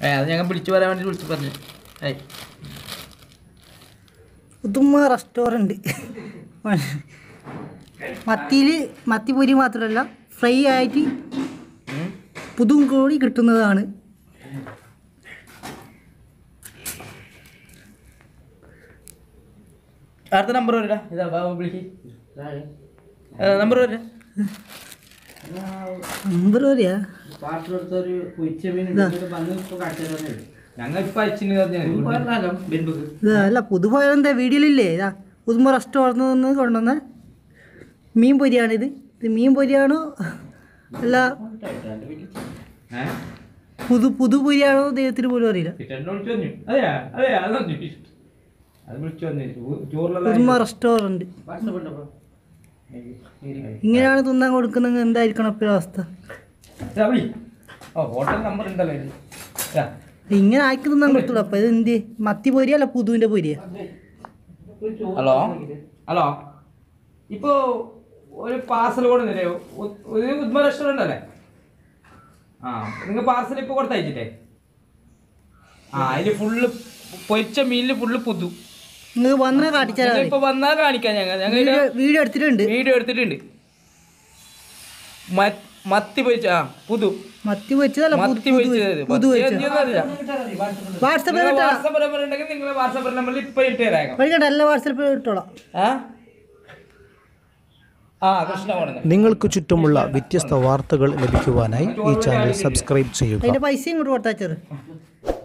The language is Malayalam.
ഏ അത് ഞങ്ങൾ വിളിച്ചു പറയാൻ വേണ്ടി വിളിച്ചു പറഞ്ഞു ഏയ് പുതുമ റെസ്റ്റോറൻറ്റ് മത്തിയിൽ മത്തി പൊരി മാത്രമല്ല ഫ്രൈ ആയിട്ട് ഉം. പുതും കൂടി കിട്ടുന്നതാണ് അടുത്ത നമ്പർ വരില്ല ഇതാ ബാബു വിളിക്ക് നമ്പർ വരില്ല നമ്പർ പറയാ പാട്ടിലെടുത്തൊരു കുയിച്ചമീൻ ഞങ്ങൾ ഇപ്പൊ അയച്ചിന് പറഞ്ഞാലോ ബെൻബുക്ക് ഇതാ അല്ല പുതുപോയ എന്താ വീഡിയോയിലില്ലേ ഇതാ പുതുമ റെസ്റ്റോറൻറ്റിൽ നിന്ന് കൊണ്ടുവന്ന മീൻ പൊരിയാണിത് ഇത് മീൻ പൊരിയാണോ അല്ല പുതു പുതു പൊരിയാണോ ദൈവത്തിന് പോലും അറിയില്ല കിട്ടേണ്ട വിളിച്ചു പറഞ്ഞു അതെയാ അതെയാ അത് പറഞ്ഞു അത് വിളിച്ചു വന്നു ചോറിലുള്ള പുതുമ റെസ്റ്റോറൻറ്റ് ഇങ്ങനെയാണ് തിന്നാൻ കൊടുക്കുന്നത് എന്തായിരിക്കണം ഇപ്പോൾ അവസ്ഥ ഓ ഹോട്ടൽ നമ്പർ ഉണ്ടല്ലോ ഇതിൽ. ഇതാ. ഇങ്ങനെ ആയിക്ക് തിന്നാൻ കൊടുത്തുള്ളൂ അപ്പം ഇത് എന്ത് മത്തി പൊരിയ അല്ല പുതുവിൻ്റെ പൊരിയ ഹലോ ഹലോ ഇപ്പോ ഒരു പാർസൽ കൂടെ തരുമോ ഒരു ഉദ്മ റെസ്റ്റോറൻ്റ് അല്ലേ ആ നിങ്ങൾ പാർസൽ ഇപ്പോൾ കൊടുത്തയച്ചില്ലേ ആ അതിൽ ഫുള്ള് പൊരിച്ച മീനിൽ ഫുള്ള് പുതു നിങ്ങൾക്ക് വന്നാൽ കാട്ടിച്ചാൽ മതി ഇപ്പൊ വന്നാൽ കാണിക്കാം ഞങ്ങൾ ഞങ്ങൾ വീഡിയോ വീഡിയോ എടുത്തിട്ടുണ്ട് വീഡിയോ എടുത്തിട്ടുണ്ട് മ- മത്തി പൊരിച്ച ആ പുതു മത്തി പൊരിച്ചതല്ല പുതു മത്തി പുതു പൊരിച്ചത് പുതു പൊരിച്ചത് വാട്സപ്പിൽ കേട്ടോ വാട്സപ്പ് നമ്പർ ഉണ്ടെങ്കിൽ നിങ്ങൾ വാട്സപ്പ് നമ്പറിൽ ഇപ്പൊ ഇട്ട് തരാം വഴിക്കട്ടെ എല്ലാ വാട്സപ്പിൽ ഇട്ടോളാം ആ ആ കൃഷ്ണ പറഞ്ഞു നിങ്ങൾക്ക് ചുറ്റുമുള്ള വ്യത്യസ്ത വാർത്തകൾ ലഭിക്കുവാനായി ഈ ചാനൽ സബ്സ്ക്രൈബ് ചെയ്യുക അതിൻ്റെ പൈസ ഇങ്ങോട്ട് കൊടുത്താച്ചത്